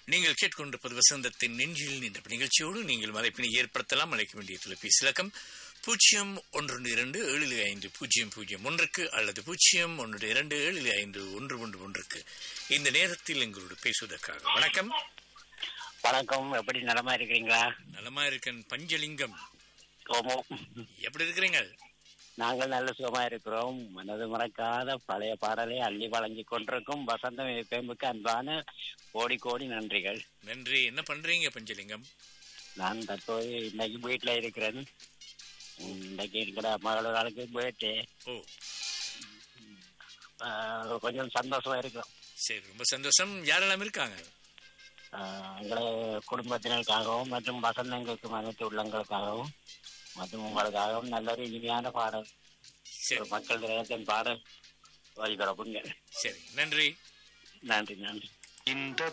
நீங்கள் கேட்கொண்டிருப்பது வசந்தத்தின் நெஞ்சில் நின்ற நிகழ்ச்சியோடு நீங்கள் மலைப்பினை ஏற்படுத்தலாம் அழைக்க வேண்டிய தொலைபேசி இலக்கம் பூஜ்ஜியம் ஒன்று இரண்டு ஏழு ஐந்து பூஜ்ஜியம் பூஜ்ஜியம் ஒன்றுக்கு அல்லது பூஜ்ஜியம் ஒன்று இரண்டு ஏழு ஐந்து ஒன்று ஒன்று ஒன்றுக்கு இந்த நேரத்தில் எங்களோடு பேசுவதற்காக வணக்கம் வணக்கம் எப்படி நலமா இருக்கிறீங்களா நலமா இருக்கன் பஞ்சலிங்கம் ஓமோ எப்படி இருக்கிறீங்க நாங்கள் நல்ல சுகமா இருக்கிறோம் மனது மறக்காத பழைய பாடலை அள்ளி வழங்கி கொண்டிருக்கும் வசந்தம் பேம்புக்கு அன்பான கோடி கோடி நன்றிகள் நன்றி என்ன பண்றீங்க பஞ்சலிங்கம் நான் தற்போது இன்னைக்கு வீட்டுல இருக்கிறேன் உம், இன்னைக்கு இருக்கிற மகளோட நாளுக்கு போயிட்டு ஓ கொஞ்சம் சந்தோஷமா இருக்கிறோம் சரி ரொம்ப சந்தோஷம் யாரெல்லாம் இருக்காங்க ஆஹ், எங்களை குடும்பத்தினருக்காகவும் மற்றும் வசந்தங்களுக்கு அனைத்து உள்ளங்களுக்காகவும் மற்றும் உங்களுக்காகவும் நல்ல ஒரு இனிமையான பாடல் சரி ஒரு மக்கள் தினத்தின் பாடல் ஒளிபரப்புங்க சரி நன்றி நன்றி நன்றி இந்த